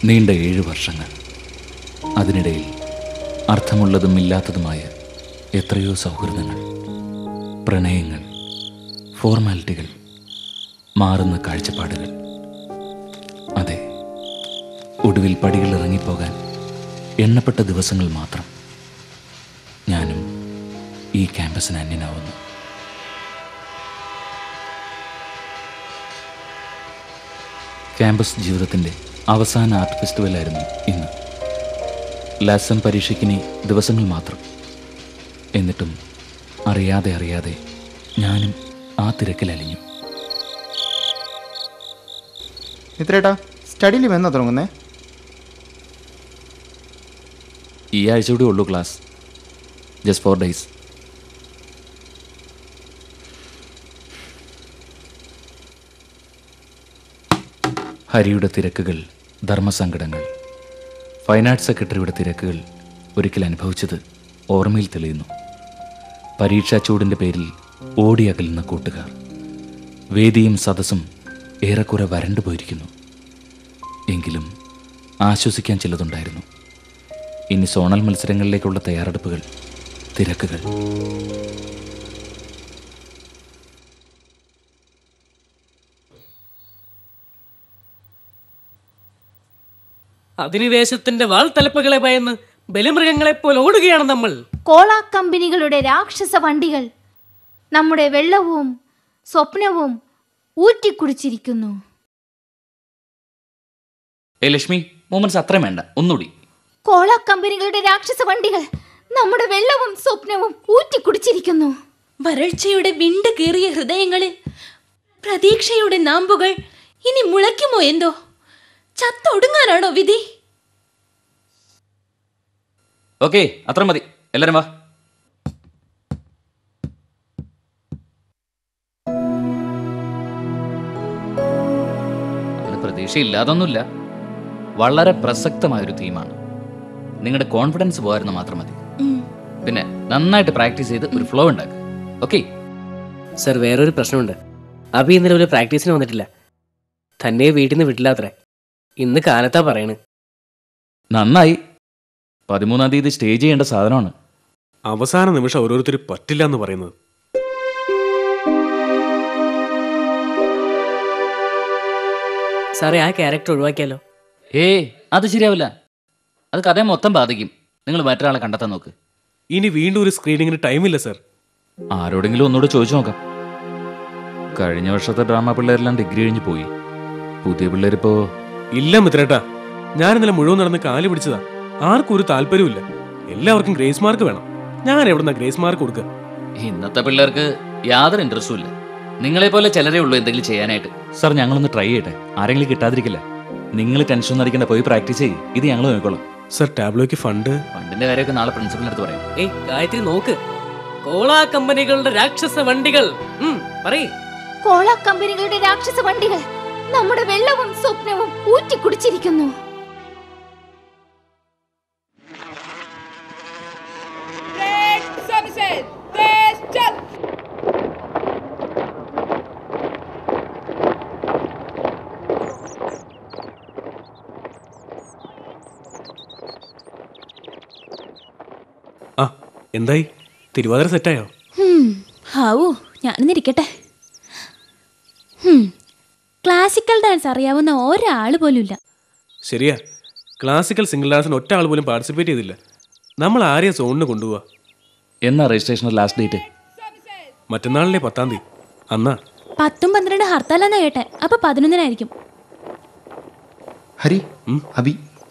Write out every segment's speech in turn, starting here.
നീണ്ട ഏഴ് വർഷങ്ങൾ അതിനിടയിൽ അർത്ഥമുള്ളതും ഇല്ലാത്തതുമായ എത്രയോ സൗഹൃദങ്ങൾ പ്രണയങ്ങൾ ഫോർമാലിറ്റികൾ മാറുന്ന കാഴ്ചപ്പാടുകൾ അതെ ഒടുവിൽ പടികൾ ഇറങ്ങിപ്പോകാൻ എണ്ണപ്പെട്ട ദിവസങ്ങൾ മാത്രം ഞാനും ഈ ക്യാമ്പസിന് അന്യനാവുന്നു ക്യാമ്പസ് ജീവിതത്തിൻ്റെ അവസാന ആർട്ട് ഫെസ്റ്റിവലായിരുന്നു ഇന്ന് ലാസം പരീക്ഷയ്ക്കിനി ദിവസങ്ങൾ മാത്രം എന്നിട്ടും അറിയാതെ അറിയാതെ ഞാനും ആ തിരക്കിൽ അലിഞ്ഞു മിത്രേട്ടാ സ്റ്റഡി ലീവ് എന്നാ തുടങ്ങുന്നേ ഈ ആഴ്ച കൂടി ഉള്ളൂ ക്ലാസ് ജസ്റ്റ് ഫോർ ഡേയ്സ് ഹരിയുടെ തിരക്കുകൾ ധർമ്മസങ്കടങ്ങൾ ഫൈൻ ആർട്സ് സെക്രട്ടറിയുടെ തിരക്കുകൾ ഒരിക്കൽ അനുഭവിച്ചത് ഓർമ്മയിൽ തെളിയുന്നു പരീക്ഷാ ചൂടിൻ്റെ പേരിൽ ഓടിയകലുന്ന കൂട്ടുകാർ വേദിയും സദസ്സും ഏറെക്കുറെ വരണ്ടു പോയിരിക്കുന്നു എങ്കിലും ആശ്വസിക്കാൻ ചിലതുണ്ടായിരുന്നു ഇനി സോണൽ മത്സരങ്ങളിലേക്കുള്ള തയ്യാറെടുപ്പുകൾ തിരക്കുകൾ അധിനിവേശത്തിന്റെ വാൾത്തലപ്പുകളെ ഭയന്ന് ബലിമൃഗങ്ങളെപ്പോലെ ഓടുകയാണ് നമ്മൾ കോള കമ്പനികളുടെ രാക്ഷസ വണ്ടികൾ നമ്മുടെ വെള്ളവും സ്വപ്നവും ഊറ്റിക്കുടിച്ചിരിക്കുന്നു ഏ ലക്ഷ്മി മൂമെന്റ്സ് അത്രയും വേണ്ട ഒന്നുകൂടി കോള കമ്പനികളുടെ രാക്ഷസ വണ്ടികൾ നമ്മുടെ വെള്ളവും സ്വപ്നവും ഊറ്റിക്കുടിച്ചിരിക്കുന്നു വരൾച്ചയുടെ വിണ്ട് കീറിയ ഹൃദയങ്ങളിൽ പ്രതീക്ഷയുടെ നാമ്പുകൾ ഇനി മുളയ്ക്കുമോ എന്തോ ചത്തൊടുങ്ങാനാണോ വിധി ഓക്കെ അത്ര മതി എല്ലാവരും വാ അങ്ങനെ പ്രതീക്ഷയില്ലാതൊന്നുമില്ല വളരെ പ്രസക്തമായൊരു തീമാണ് നിങ്ങളുടെ കോൺഫിഡൻസ് പോകായിരുന്നു മാത്രം മതി പിന്നെ നന്നായിട്ട് പ്രാക്ടീസ് ചെയ്ത് ഒരു ഫ്ലോ ഉണ്ടാക്കുക ഓക്കെ സർ വേറൊരു പ്രശ്നമുണ്ട് അഭി ഇന്നലെ ഒരു പ്രാക്ടീസിന് വന്നിട്ടില്ല തന്നെ വീട്ടിൽ നിന്ന് വിട്ടില്ലാത്രേ ഇന്ന് കാലത്താ പറയണ് നന്നായി പതിമൂന്നാം തീയതി സ്റ്റേജ് ചെയ്യേണ്ട സാധനമാണ് അവസാന നിമിഷം ഓരോരുത്തർ പറ്റില്ല എന്ന് പറയുന്നത് സാറേ ആ ക്യാരക്ടർ ഒഴിവാക്കിയാലോ ഏ അത് ശരിയാവില്ല അത് കഥയെ മൊത്തം ബാധിക്കും നിങ്ങൾ മറ്റൊരാളെ കണ്ടെത്താൻ നോക്ക് ഇനി വീണ്ടും ഒരു സ്ക്രീനിങ്ങിന് ടൈമില്ല സർ ആരോടെങ്കിലും ഒന്നുകൂടെ ചോദിച്ചു നോക്കാം കഴിഞ്ഞ വർഷത്തെ ഡ്രാമ പിള്ളേരെല്ലാം ഡിഗ്രി കഴിഞ്ഞ് പോയി പുതിയ പിള്ളേരിപ്പോ ഇല്ല മിത്രേട്ടാ ഞാൻ ഇന്നലെ മുഴുവൻ നടന്ന് കാല് പിടിച്ചതാ ആർക്കും ഒരു താല്പര്യമില്ല എല്ലാവർക്കും ഗ്രേസ് മാർക്ക് വേണം ഞാൻ എവിടുന്ന ഗ്രേസ് മാർക്ക് കൊടുക്കുക ഇന്നത്തെ പിള്ളേർക്ക് യാതൊരു ഇൻട്രസ്റ്റും ഇല്ല നിങ്ങളെ പോലെ ചിലരേ ഉള്ളൂ എന്തെങ്കിലും ചെയ്യാനായിട്ട് സാർ ഞങ്ങളൊന്ന് ട്രൈ ചെയ്യട്ടെ ആരെങ്കിലും കിട്ടാതിരിക്കില്ല നിങ്ങൾ ടെൻഷൻ ഒന്നും അടിക്കേണ്ട പോയി പ്രാക്ടീസ് ചെയ്യ് ഇത് ഞങ്ങൾ നോക്കിക്കോളാം സർ ടാബ്ലോയ്ക്ക് ഫണ്ട് ഫണ്ടിന്റെ കാര്യമൊക്കെ നാളെ പ്രിൻസിപ്പലിന്റെ അടുത്ത് പറയാം ഏയ് ഗായത്രി നോക്ക് കോള കമ്പനികളുടെ രാക്ഷസ വണ്ടികൾ ഉം, പറയ് കോള കമ്പനികളുടെ രാക്ഷസ വണ്ടികൾ നമ്മുടെ വെള്ളവും സ്വപ്നവും ഊറ്റിക്കുടിച്ചിരിക്കുന്നു ആ എന്തായി തിരുവാതിര സെറ്റായോ ഹാവൂ ഞാനിന്നിരിക്കട്ടെ ഹും, ക്ലാസിക്കൽ ഡാൻസ് അറിയാവുന്ന ഒരാൾ പോലുമില്ല ശരിയാ ക്ലാസിക്കൽ സിംഗിൾ ഡാൻസിന് ഒറ്റ ആൾ പോലും പാർട്ടിസിപ്പേറ്റ് ചെയ്തില്ല നമ്മൾ ആരെയാ സോണിന് കൊണ്ടുപോവാ എന്നാ രജിസ്ട്രേഷൻ ലാസ്റ്റ് ഡേറ്റ് മറ്റന്നാളിലെ പത്താം തീയതി അന്നാ പത്തും പന്ത്രണ്ട് ഹർത്താലാന്നാ കേട്ടെ അപ്പൊ പതിനൊന്നിനായിരിക്കും ഹരി അബി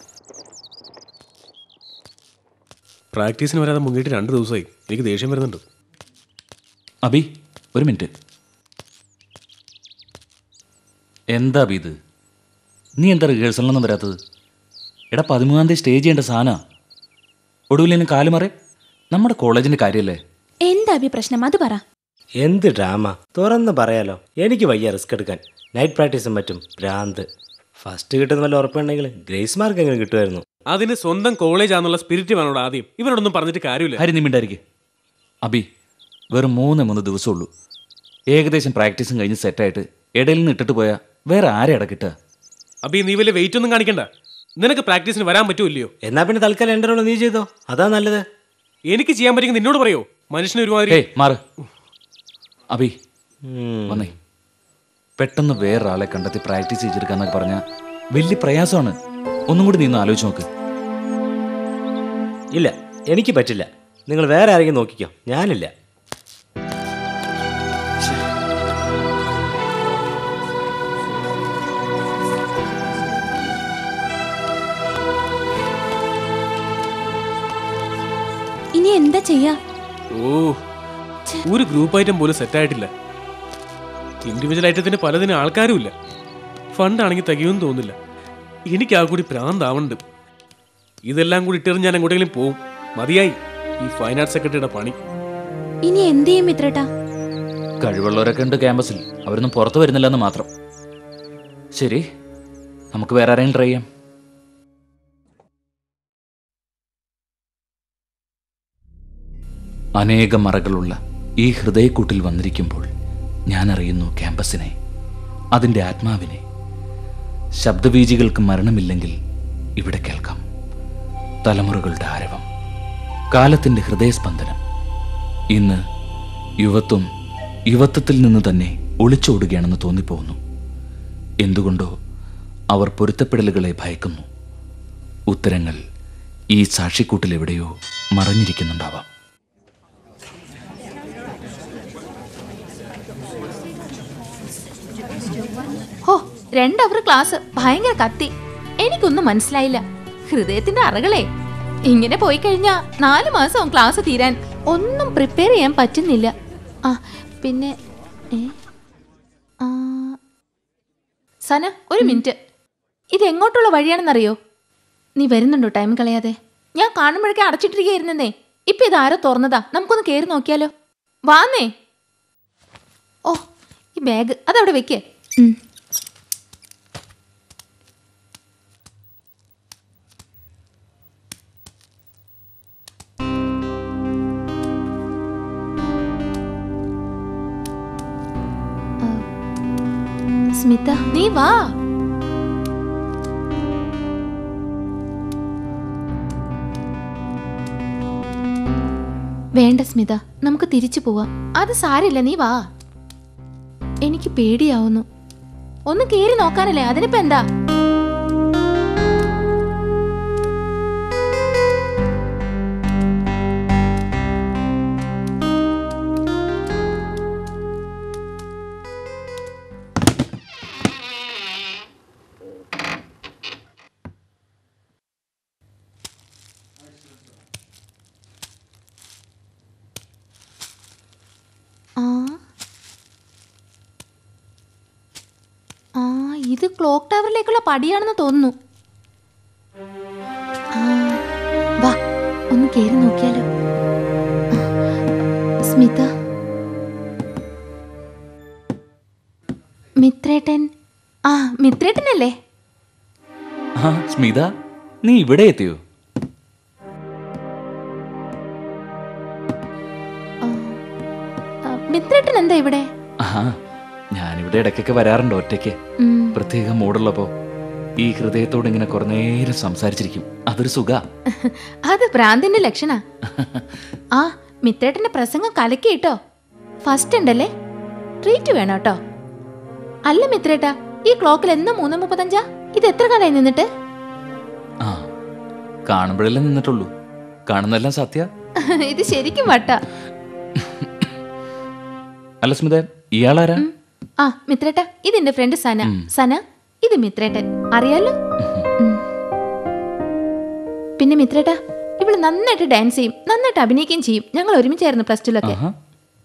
പ്രാക്ടീസിന് വരാതെ മുങ്ങിയിട്ട് രണ്ട് ദിവസമായി എനിക്ക് ദേഷ്യം വരുന്നുണ്ട് അബി ഒരു മിനിറ്റ് എന്താ അബി ഇത് നീ എന്താ റിഹേഴ്സലിനൊന്നും വരാത്തത് എടാ പതിമൂന്നാം തീയതി സ്റ്റേജ് ചെയ്യേണ്ട സാധനമാണ് ഒടുവിൽ എന്നെ കാലുമാറി നമ്മുടെ കോളേജിൻ്റെ കാര്യമല്ലേ എന്താ അഭി പ്രശ്നം അത് പറ എന്ത് ഡ്രാമ തുറന്ന് പറയാലോ എനിക്ക് വയ്യ റിസ്ക് എടുക്കാൻ നൈറ്റ് പ്രാക്ടീസും പറ്റും ഭ്രാന്ത് ഫസ്റ്റ് കിട്ടുന്ന വല്ല ഉറപ്പുണ്ടെങ്കിൽ ഗ്രേസ് മാർക്ക് എങ്ങനെ കിട്ടുമായിരുന്നു അതിന് സ്വന്തം കോളേജാന്നുള്ള സ്പിരിറ്റ് വേണോട് ആദ്യം ഇവരോടൊന്നും പറഞ്ഞിട്ട് കാര്യമില്ല ഹരി നിമിണ്ടായിരിക്കെ അബി വെറും മൂന്ന് മൂന്ന് ദിവസമുള്ളൂ ഏകദേശം പ്രാക്ടീസും കഴിഞ്ഞ് സെറ്റായിട്ട് ഇടയിൽ നിന്ന് ഇട്ടിട്ട് പോയാൽ വേറെ ആരെയട കിട്ടുക അപ്പൊ നീ വലിയ വെയിറ്റ് ഒന്നും കാണിക്കണ്ട നിനക്ക് പ്രാക്ടീസിന് വരാൻ പറ്റൂല്ലയോ എന്നാ പിന്നെ തൽക്കാലം എൻ്റെ റോള് നീ ചെയ്തോ അതാ നല്ലത് എനിക്ക് ചെയ്യാൻ പറ്റുമെങ്കിൽ നിന്നോട് പറയോ മനുഷ്യന് ഒരുമാതിരി ഏയ് മാറ് അബി ഉം. വന്നേ പെട്ടെന്ന് വേറൊരാളെ കണ്ടെത്തി പ്രാക്ടീസ് ചെയ്തെടുക്കാന്നൊക്കെ പറഞ്ഞാൽ വലിയ പ്രയാസമാണ് ഒന്നും കൂടി നീ ഒന്ന് ആലോചിച്ച് നോക്ക് ഇല്ല എനിക്ക് പറ്റില്ല നിങ്ങൾ വേറെ ആരെങ്കിലും നോക്കിക്കോ ഞാനില്ല ഇനി എന്താ ചെയ്യാ ഓ ഒരു ഗ്രൂപ്പ് ഐറ്റം പോലും സെറ്റ് ആയിട്ടില്ല ഇൻഡിവിജ്വൽ ഐറ്റത്തിന് പലതിനും ആൾക്കാരും ഇല്ല ഫണ്ട് ആണെങ്കിൽ തികയൊന്നും തോന്നില്ല എനിക്ക് ആ കൂടി പ്രാന്താവുന്നുണ്ട് ഇതെല്ലാം കൂടി ഇട്ടെറിഞ്ഞ് ഞാൻ എങ്ങോട്ടെങ്കിലും പോവും മതിയായി ഈ ഫൈൻ ആർട്സ് സെക്രട്ടറിയുടെ പണി ഇനി എന്ത് ചെയ്യും മിത്രേട്ടാ കഴിവുള്ളവരൊക്കെ ഉണ്ട് ക്യാമ്പസിൽ അവരൊന്നും പുറത്തു വരുന്നില്ലെന്ന് മാത്രം ശരി നമുക്ക് വേറെ ആരെങ്കിലും ട്രൈ ചെയ്യാം അനേകം മറകളുള്ള ഈ ഹൃദയക്കൂട്ടിൽ വന്നിരിക്കുമ്പോൾ ഞാൻ അറിയുന്നു ക്യാമ്പസിനെ അതിൻ്റെ ആത്മാവിനെ ശബ്ദബീജികൾക്ക് മരണമില്ലെങ്കിൽ ഇവിടെ കേൾക്കാം തലമുറകളുടെ ആരവം കാലത്തിൻ്റെ ഹൃദയസ്പന്ദനം ഇന്ന് യുവത്വം യുവത്വത്തിൽ നിന്ന് തന്നെ ഒളിച്ചോടുകയാണെന്ന് തോന്നിപ്പോകുന്നു എന്തുകൊണ്ടോ അവർ പൊരുത്തപ്പെടലുകളെ ഭയക്കുന്നു ഉത്തരങ്ങൾ ഈ സാക്ഷിക്കൂട്ടിൽ എവിടെയോ മറഞ്ഞിരിക്കുന്നുണ്ടാവാം ഹോ രണ്ടവർ ക്ലാസ് ഭയങ്കര കത്തി എനിക്കൊന്നും മനസ്സിലായില്ല ഹൃദയത്തിന്റെ അറകളെ ഇങ്ങനെ പോയി കഴിഞ്ഞാ നാല് മാസം ക്ലാസ് തീരാൻ ഒന്നും പ്രിപ്പയർ ചെയ്യാൻ പറ്റുന്നില്ല ആ പിന്നെ ഏ? ആ, സന ഒരു മിനിറ്റ് ഇത് എങ്ങോട്ടുള്ള വഴിയാണെന്നറിയോ നീ വരുന്നുണ്ടോ ടൈം കളയാതെ ഞാൻ കാണുമ്പോഴൊക്കെ അടച്ചിട്ടിരിക്കുകയായിരുന്നേ ഇപ്പൊ ഇത് ആരോ തുറന്നതാ നമുക്കൊന്ന് കയറി നോക്കിയാലോ വാന്നേ ഓ ഈ ബാഗ് അതവിടെ വെക്കേ സ്മിത നീ വാ വേണ്ട സ്മിത നമുക്ക് തിരിച്ചു പോവാം അത് സാരില്ല നീ വാ എനിക്ക് പേടിയാവുന്നു ഒന്ന് കേറി നോക്കാനല്ലേ അതിനിപ്പോ എന്താ ആ ആ ഇത് ക്ലോക്ക് ടവറിലേക്കുള്ള പടിയാണെന്ന് തോന്നുന്നു ആ, വാ ഒന്ന് കേറി നോക്കിയാലോ ആ, സ്മിത മിത്രേട്ടൻ ആ മിത്രേട്ടനല്ലേ ആ സ്മിത നീ ഇവിടെ എത്തിയോ ആ, ആ, മിത്രേട്ടൻ എന്താ ഇവിടെ ആ ഞാനിവിടെ ഇടയ്ക്കൊക്കെ വരാറുണ്ട് ഒറ്റയ്ക്ക് ഉം, പ്രത്യേക മൂടുള്ളപ്പോ ഈ ഹൃദയത്തോട് ഇങ്ങനെ കുറേ നേരം സംസാരിച്ചിരിക്കും അതൊരു സുഖ അത് ഭ്രാന്തിന്റെ ലക്ഷണ ആ മിത്രേട്ടന്റെ പ്രസംഗം കലക്കി കേട്ടോ ഫസ്റ്റ് ഉണ്ടല്ലേ ട്രീറ്റ് വേണം കേട്ടോ അല്ല മിത്രേട്ടാ ഈ ക്ലോക്കിൽ എന്നാ മൂന്ന് മുപ്പത്തഞ്ചാ ഇത് എത്ര കാലമായി നിന്നിട്ട് ആ കാണുമ്പോഴല്ലേ നിന്നിട്ടുള്ളൂ കാണുന്നതെല്ലാം സത്യ ഇത് ശരിക്കും വട്ട അല്ല സ്മിത ഇയാളാരാ ആ മിത്രേട്ട ഇത് എന്റെ ഫ്രണ്ട് സന സന ഇത് മിത്രേട്ടൻ അറിയാലോ ഉം. പിന്നെ മിത്രേട്ട ഇവള് നന്നായിട്ട് ഡാൻസ് ചെയ്യും നന്നായിട്ട് അഭിനയിക്കുകയും ചെയ്യും ഞങ്ങൾ ഒരുമിച്ചായിരുന്നു പ്ലസ് ടുലൊക്കെ ആഹാ.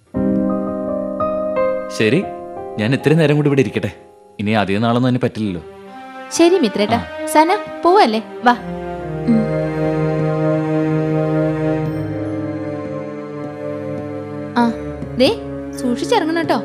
ശരി ഞാൻ ഇത്രയും നേരം കൂടി ഇവിടെ ഇരിക്കട്ടെ ഇനി അധികം നാളൊന്നും അതിന് പറ്റില്ലല്ലോ ശരി മിത്രേട്ട സന പോവല്ലേ വാ ഉം. ആ ദേ സൂക്ഷിച്ചിറങ്ങണം കേട്ടോ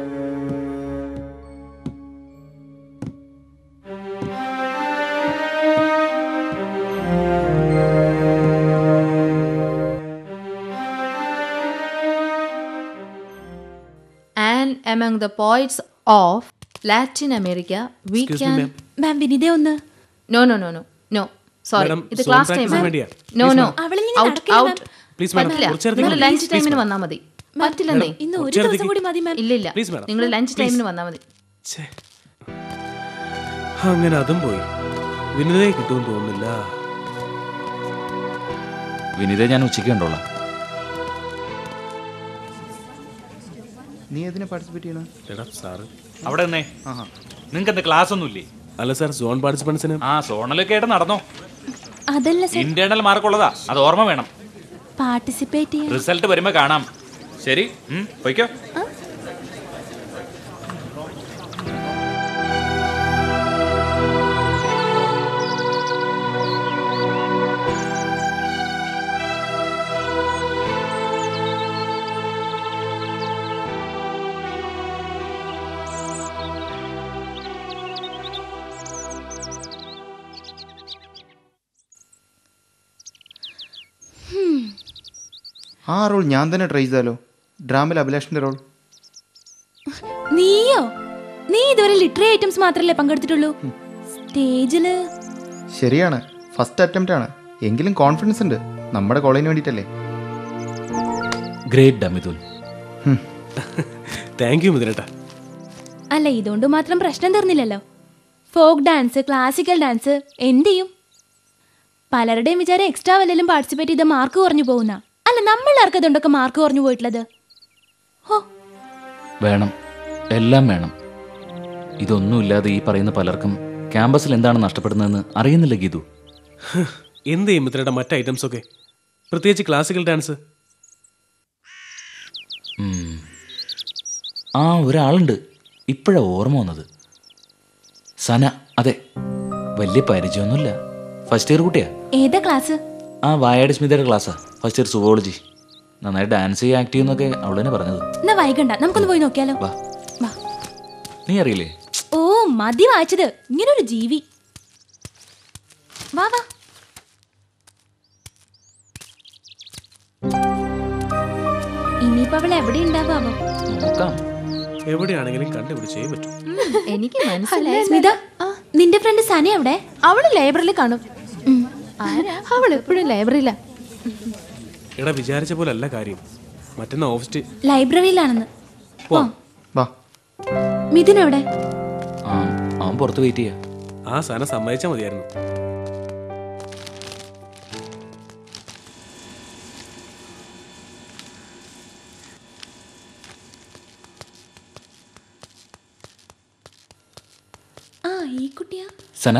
And among the poets of Latin America, we Excuse me, can ma'am. മാം വിനിതേ ഒന്ന് No, no, no, no, no. Sorry Madam, ഇത് zone ക്ലാസ് practice ടൈം വേണ്ടിയാ. No Please, no ma'am. അവളിങ്ങനെ ഔട്ട് നടക്കില്ല, ഔട്ട് Please, madam. പറ്റില്ല കുറച്ചേരത്തേക്ക് നിങ്ങൾ please, lunch please, ടൈമിന് madam. വന്നാൽ മതി പറ്റില്ലെന്നേ ഇന്ന് ഒരു കുറച്ചേരത്തേക്ക് ദിവസം കൂടി മതി മാം ഇല്ല ഇല്ല Please, madam. നിങ്ങൾ ലഞ്ച് ടൈമിന് വന്നാൽ മതി ഛേ. അങ്ങനെ അതും പോയി വിനിതയെ കിട്ടുമെന്ന് തോന്നുന്നില്ല വിനിതയെ ഞാൻ ഉച്ചയ്ക്ക് കണ്ടോളാം നീ ഏതിനെ പാർട്ടിസിപ്പേറ്റ് ചെയ്യണം എടാ സാറ് അവിടെ നിന്നേ ആഹാ നിങ്ങൾക്ക് എന്താ ക്ലാസ് ഒന്നുമില്ലേ അല്ല സാർ സോൺ പാർട്ടിസിപ്പൻസിന് ആ സോണലൊക്കെ ആയിട്ട് നടന്നോ അതല്ല സർ ഇന്റേണൽ മാർക്കുള്ളതാ അത് ഓർമ്മ വേണം പാർട്ടിസിപ്പേറ്റ് ചെയ്യാൻ റിസൾട്ട് വരുമ്പോ കാണാം ശരി ഉം, പൊയ്ക്കോ ആ റോൾ ഞാൻ തന്നെ ട്രൈ ചെയ്താലോ ഡ്രാമയിൽ അഭിലാഷിന്റെ റോൾ നീയോ നീ ഇതുവരെ ലിറ്ററി ഐറ്റംസ് മാത്രമല്ലേ പങ്കെടുത്തിട്ടുള്ളൂ സ്റ്റേജില് ശരിയാണ് ഫസ്റ്റ് അറ്റംപ്റ്റ് ആണ് എങ്കിലും കോൺഫിഡൻസ് ഉണ്ട് നമ്മുടെ കോളേജിന് വേണ്ടിയിട്ടല്ലേ ഗ്രേറ്റ് ഡമിതുൽ താങ്ക് യു മുതിരേട്ടാ അല്ല ഇതുകൊണ്ട് മാത്രം പ്രശ്നം തീർന്നില്ലല്ലോ ഫോക്ക് ഡാൻസ് ക്ലാസിക്കൽ ഡാൻസ് എന്ത് ചെയ്യും പലരുടെയും വിചാരം എക്സ്ട്രാ വല്ലതും പാർട്ടിസിപ്പേറ്റ് ചെയ്ത മാർക്ക് കുറഞ്ഞു പോകുന്ന അല്ല നമ്മളിലാർക്ക് അതുകൊണ്ടൊക്കെ മാർക്ക് കുറഞ്ഞു പോയിട്ടുള്ളത് ഹോ വേണം എല്ലാം വേണം ഇതൊന്നുമില്ലാതെ ഈ പറയുന്ന പലർക്കും ക്യാമ്പസിൽ എന്താണ് നഷ്ടപ്പെടുന്നതെന്ന് അറിയുന്നില്ല ഗീതു എന്ത് ചെയ്യും മുതിരേട്ടാ മറ്റ് ഐറ്റംസ് ഒക്കെ പ്രത്യേകിച്ച് ക്ലാസിക്കൽ ഡാൻസ് ഉം. ആ ഒരാളുണ്ട് ഇപ്പോഴാ ഓർമ്മ വന്നത് സന അതെ വലിയ പരിചയമൊന്നുമില്ല ഫസ്റ്റ് ഇയർ കുട്ടിയാ ഏതാ ക്ലാസ് ആ വായാടി സ്മിതയുടെ ക്ലാസ്സാ ഫസ്റ്റ് ഇയർ സുവോളജി നന്നായി ഡാൻസ് ചെയ്യുക ആക്ട് ചെയ്യുന്നൊക്കെ അവൾ തന്നെ പറഞ്ഞത് എന്നാ വൈകണ്ട നമുക്കൊന്ന് പോയി നോക്കിയാലോ വാ വാ നീ അറിയില്ലേ ഓ മതി വായിച്ചത് ഇങ്ങനൊരു ജീവി വാ വാ ഇനിയിപ്പോ അവൾ എവിടെ ഉണ്ടാവാമോ നോക്കാം എവിടെയാണെങ്കിലും കണ്ടുപിടിച്ചേ പറ്റൂ എനിക്ക് മനസ്സിലായി സ്മിത നിന്റെ ഫ്രണ്ട് സന എവിടെ അവള് ലൈബ്രറിയിൽ കാണും അവൾ എപ്പോഴും ലൈബ്രറിയിലാ എടാ വിചാരിച്ച പോലെ അല്ല കാര്യം മറ്റന്നാ ഓഫീസ്റ്റ് ലൈബ്രറിയിലാണെന്ന് പോവാം വാ മിഥുൻ എവിടെ ആ അവൻ പുറത്ത് വെയിറ്റ് ചെയ്യാം ആ സാധനം സമ്മതിച്ചാൽ മതിയായിരുന്നു ആ ഈ കുട്ടിയാ സന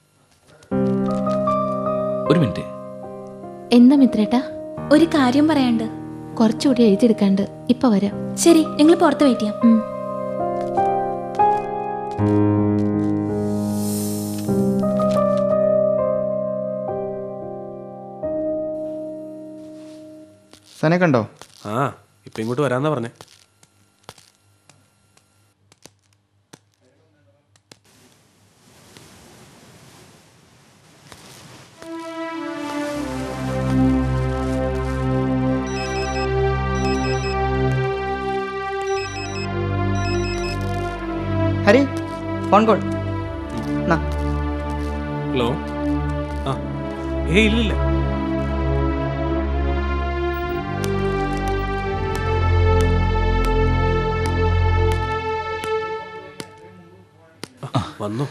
ഒരു മിനിറ്റ് എന്താ മിത്രേട്ടാ ഒരു കാര്യം പറയാണ്ട് കുറച്ചുകൂടി എഴുതിയെടുക്കാണ്ട് ഇപ്പൊ വരാം ശരി നിങ്ങൾ പുറത്ത് വെയിറ്റ് ചെയ്യാം ഉം. സനെ കണ്ടോ ആ ഇപ്പൊ ഇങ്ങോട്ട് വരാന്നാ പറഞ്ഞേ ഹരി ഫോൺ കോൾ എന്നാ ഹലോ ആ ഏ ഇല്ലില്ല ആ, വന്നു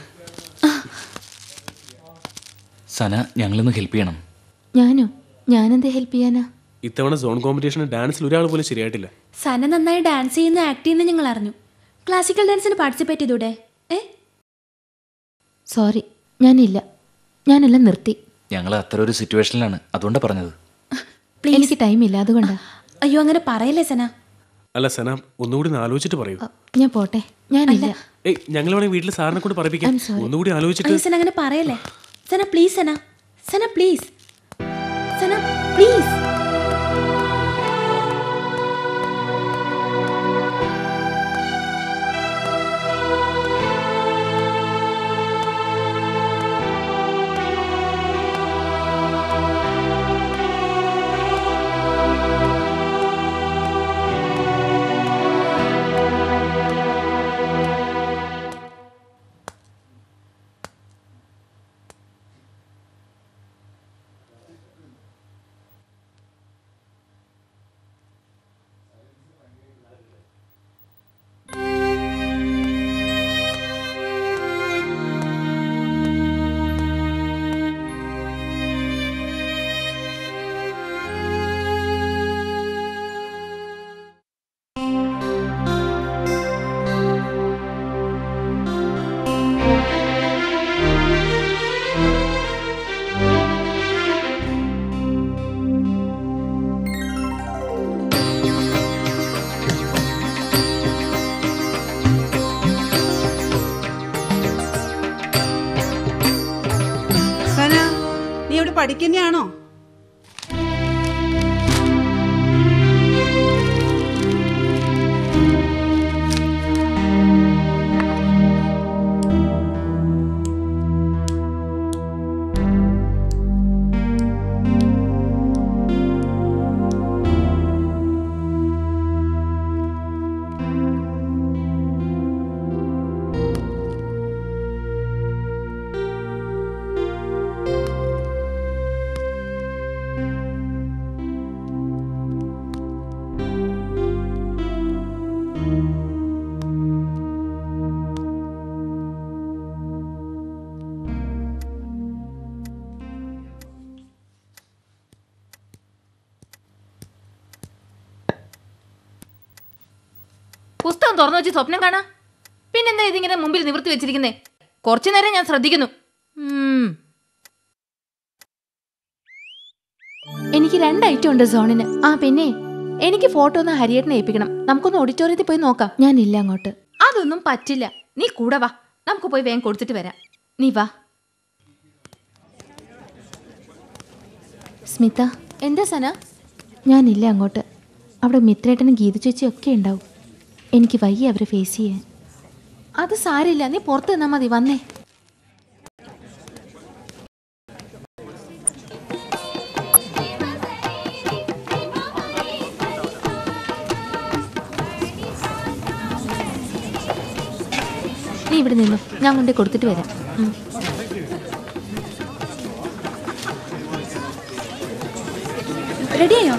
സന ഞങ്ങളൊന്ന് ഹെൽപ്പ് ചെയ്യണം ഞാനോ ഞാനെന്ത് ഹെൽപ്പ് ചെയ്യാനാ ഇത്തവണ സോൺ കോമ്പറ്റീഷന് ഡാൻസിൽ ഒരാൾ പോലും ശരിയായിട്ടില്ല സന നന്നായി ഡാൻസ് ചെയ്യുന്ന ആക്ട് ചെയ്യുന്ന ഞങ്ങൾ അറിഞ്ഞു ക്ലാസിക്കൽ ഡാൻസിന് പാർട്ടിസിപ്പേറ്റ് ചെയ്തൂടെ ഏ സോറി ഞാനില്ല ഞാനെല്ലാം നിർത്തി ഞങ്ങൾ അത്ര ഒരു സിറ്റുവേഷനിലാണ് അതുകൊണ്ടാണ് പറഞ്ഞത് എനിക്ക് ടൈം ഇല്ല അതുകൊണ്ടാ അയ്യോ അങ്ങനെ പറയല്ലേ സന അല്ല സന ഒന്നുകൂടി ഒന്ന് ആലോചിച്ചിട്ട് പറയൂ അ, ഞാൻ പോട്ടെ ഞാനില്ല ഏയ് ഞങ്ങൾ വേണമെങ്കിൽ വീട്ടിൽ സാറിനെ കൂടി പറയിപ്പിക്കാം I'm sorry. ഒന്നുകൂടി ആലോചിച്ചിട്ട് അയ്യോ സന അങ്ങനെ പറയല്ലേ Sana please Sana Sana please Sana please പഠിക്കുന്നയാണോ പുസ്തകം തുറന്നു വെച്ച് സ്വപ്നം കാണാ പിന്നെന്താ ഇതിങ്ങനെ മുമ്പിൽ നിവർത്തി വെച്ചിരിക്കുന്നേ കുറച്ചു നേരം ഞാൻ ശ്രദ്ധിക്കുന്നു ഉം. എനിക്ക് രണ്ട് ഐറ്റം ഉണ്ട് സോണിന് ആ പിന്നെ എനിക്ക് ഫോട്ടോ ഒന്ന് ഹരിയേട്ടനെ ഏൽപ്പിക്കണം നമുക്കൊന്ന് ഓഡിറ്റോറിയത്തിൽ പോയി നോക്കാം ഞാനില്ല അങ്ങോട്ട് അതൊന്നും പറ്റില്ല നീ കൂടെ വാ നമുക്ക് പോയി വേഗം കൊടുത്തിട്ട് വരാം നീ വാ സ്മിത എന്താ സന ഞാനില്ല അങ്ങോട്ട് അവിടെ മിത്രേട്ടനും ഗീത ചേച്ചിയും ഒക്കെ ഉണ്ടാവും എനിക്ക് വയ്യ അവരെ ഫേസ് ചെയ്യാൻ അത് സാരില്ല നീ പുറത്ത് നിന്നാ മതി വന്നേ നീ ഇവിടെ നിന്നു ഞാൻ കൊണ്ടേ കൊടുത്തിട്ട് വരാം ഉം. റെഡിയായോ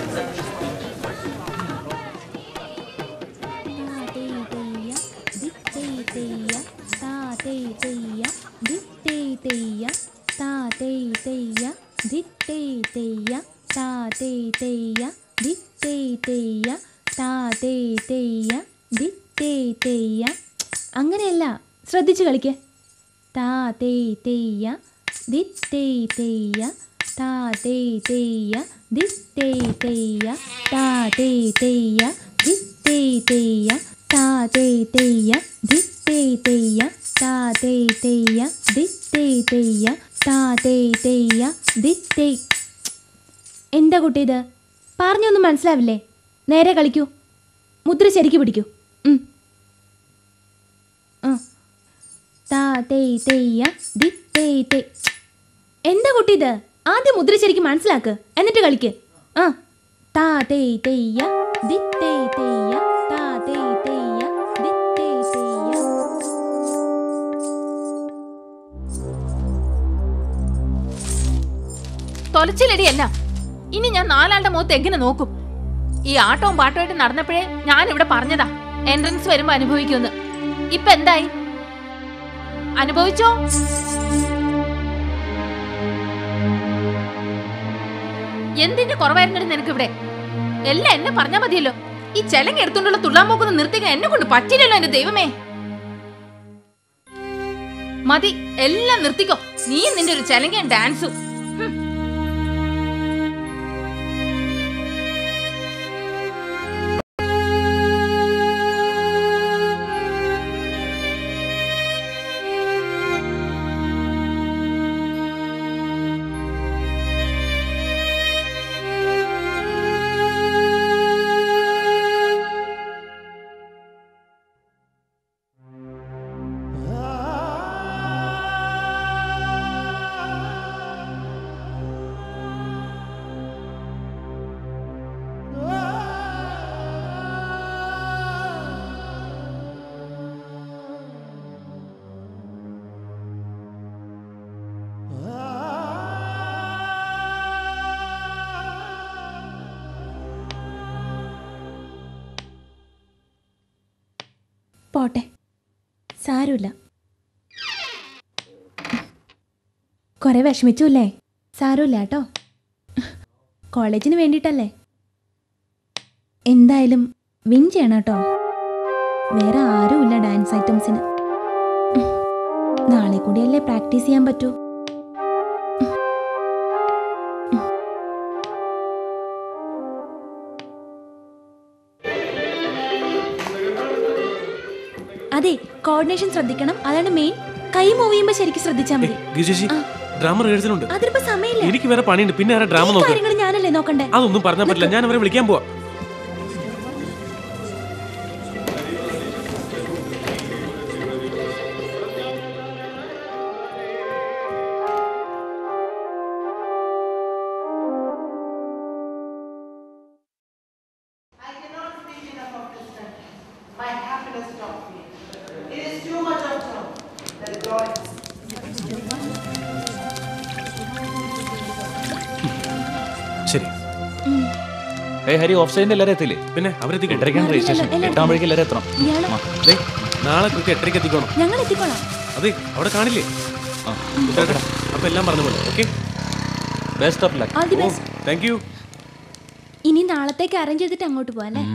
അങ്ങനെയല്ല ശ്രദ്ധിച്ചു കളിക്കേ താ തേ തെയ്യ ദിത്തേ തെയ്യ താ തേ തെയ്യ ദിത്തേ തെയ്യ താ തേ തെയ്യ ദിത്തേ തെയ്യ താ തേ തെയ്യ ദിത്തേ തെയ്യ താ തേ തെയ്യ ദിത്തേ തെയ്യ താ തേ തെയ്യ ദിത്തേ എന്താ കുട്ടി ഇത് പറഞ്ഞൊന്നും മനസ്സിലാവില്ലേ നേരെ കളിക്കൂ മുദ്ര ശരിക്ക് പിടിക്കൂ ഉം. ആ താ തേ തെയ്യ ദി തേ തേ എന്താ കുട്ടി ഇത് ആദ്യം മുദ്ര ശരിക്കും മനസ്സിലാക്ക് എന്നിട്ട് കളിക്ക് ആ താ തേ തെയ്യ ദി തേ തെയ്യ താ തേ തെയ്യ ദി തേ തെയ്യ തൊലച്ചിലടി അല്ല ഇനി ഞാൻ നാലാളുടെ മുഖത്ത് എങ്ങനെ നോക്കും ഈ ആട്ടവും പാട്ടമായിട്ട് നടന്നപ്പോഴേ ഞാൻ ഇവിടെ പറഞ്ഞതാ എൻട്രൻസ് വരുമ്പോ അനുഭവിക്കുമെന്ന് ഇപ്പൊ എന്തായി അനുഭവിച്ചോ എന്തിന്റെ കുറവായിരുന്നു നിനക്ക് ഇവിടെ എല്ലാം എന്നെ പറഞ്ഞാ മതിയല്ലോ ഈ ചെലങ്ങ എടുത്തോണ്ടുള്ള തുള്ളാമ്പോക്കൊന്ന് നിർത്തിക്കാൻ എന്നെ കൊണ്ട് പറ്റില്ലല്ലോ എന്റെ ദൈവമേ മതി എല്ലാം നിർത്തിക്കോ നീ നിന്റെ ഒരു ചെലങ്ങയും ഡാൻസും ഹും. പോട്ടെ സാരമില്ല കുറെ വിഷമിച്ചു അല്ലേ സാരമില്ല കേട്ടോ കോളേജിന് വേണ്ടിയിട്ടല്ലേ എന്തായാലും വിൻ ചെയ്യണം കേട്ടോ വേറെ ആരുമില്ല ഡാൻസ് ഐറ്റംസിന് നാളെ കൂടിയല്ലേ പ്രാക്ടീസ് ചെയ്യാൻ പറ്റൂ അതെ കോർഡിനേഷൻ ശ്രദ്ധിക്കണം അതാണ് മെയിൻ കൈ മൂവ് ചെയ്യുമ്പോൾ ശരിക്കും ശ്രദ്ധിച്ചാൽ മതി ഗിരിജി ആ. ഡ്രാമ റിഹേഴ്സൽ ഉണ്ട് അതിനിപ്പോ സമയമില്ല എനിക്ക് വേറെ പണിയുണ്ട് പിന്നെ ആരാ ഡ്രാമ ഈ നോക്കുക കാര്യങ്ങൾ ഞാനല്ലേ നോക്കണ്ടേ അതൊന്നും പറഞ്ഞാൽ പറ്റില്ല ഞാൻ അവരെ വിളിക്കാൻ പോവാ I cannot speak enough of this country. My happiness stops me. It is too much of joy that God ശരി ഏ ഹരി ഓഫ് സൈഡിൽ എല്ലാവരും എത്തില്ലേ പിന്നെ അവരെത്തിക്കും എട്ടരയ്ക്കാണ് രജിസ്ട്രേഷൻ എട്ടാം വഴിക്ക് എല്ലാവരും എത്തണം ഇയാളോ ദേ, നാളെ കൃത്യം എട്ടരയ്ക്ക് എത്തിക്കോണം ഞങ്ങൾ എത്തിക്കോളാം അതെ അവിടെ കാണില്ലേ ആ ഉത്തരക്കട അപ്പൊ എല്ലാം പറഞ്ഞ പോലെ okay best of luck all the ഓ ബെസ്റ്റ് താങ്ക് യു ഇനി നാളത്തേക്ക് അറേഞ്ച് ചെയ്തിട്ട് അങ്ങോട്ട് പോവാം അല്ലേ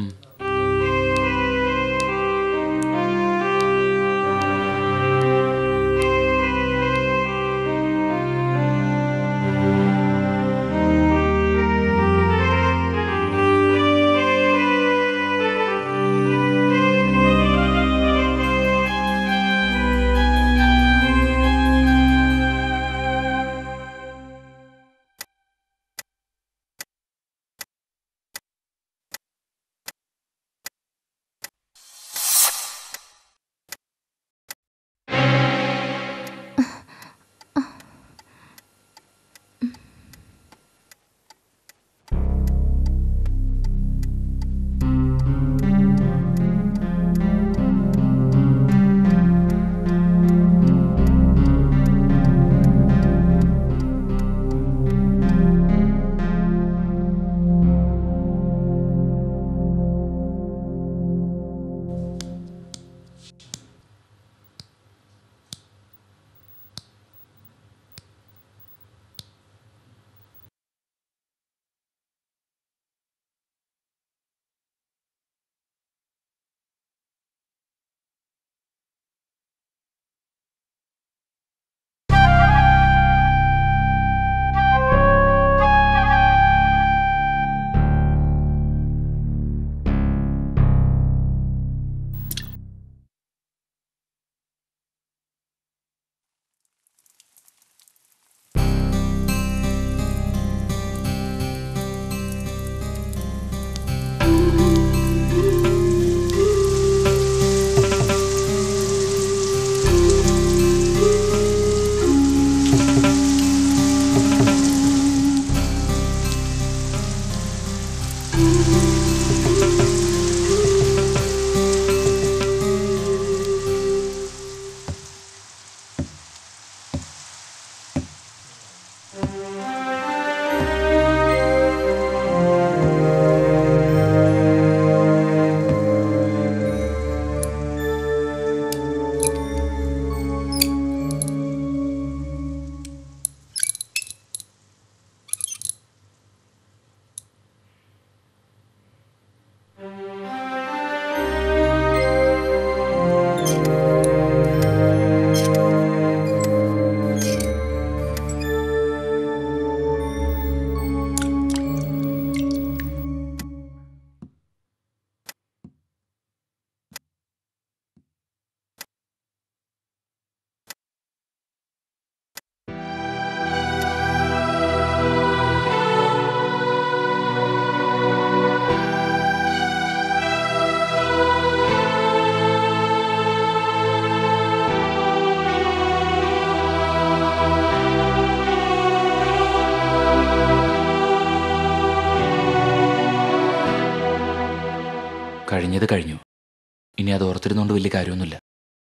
കഴിഞ്ഞത് കഴിഞ്ഞു ഇനി അത് ഓർത്തിരുന്നുകൊണ്ട് വലിയ കാര്യമൊന്നുമില്ല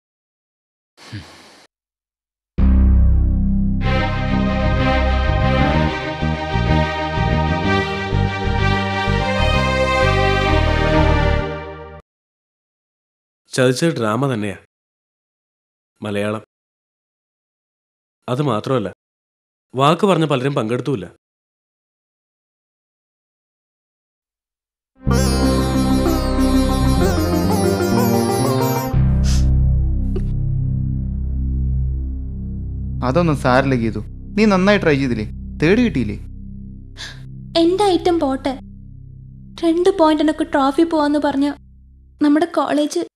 ചതിച്ചത് ഡ്രാമ തന്നെയാ മലയാളം അത് മാത്രമല്ല വാക്ക് പറഞ്ഞ പലരും പങ്കെടുത്തുമില്ല അതൊന്നും സാരില്ല ഗീതു നീ നന്നായി ട്രൈ ചെയ്തില്ലേ തേർഡ് കിട്ടിയില്ലേ എന്റെ ഐറ്റം പോട്ടെ രണ്ട് പോയിന്റിനൊക്കെ ട്രോഫി പോവാന്ന് പറഞ്ഞ നമ്മുടെ കോളേജ്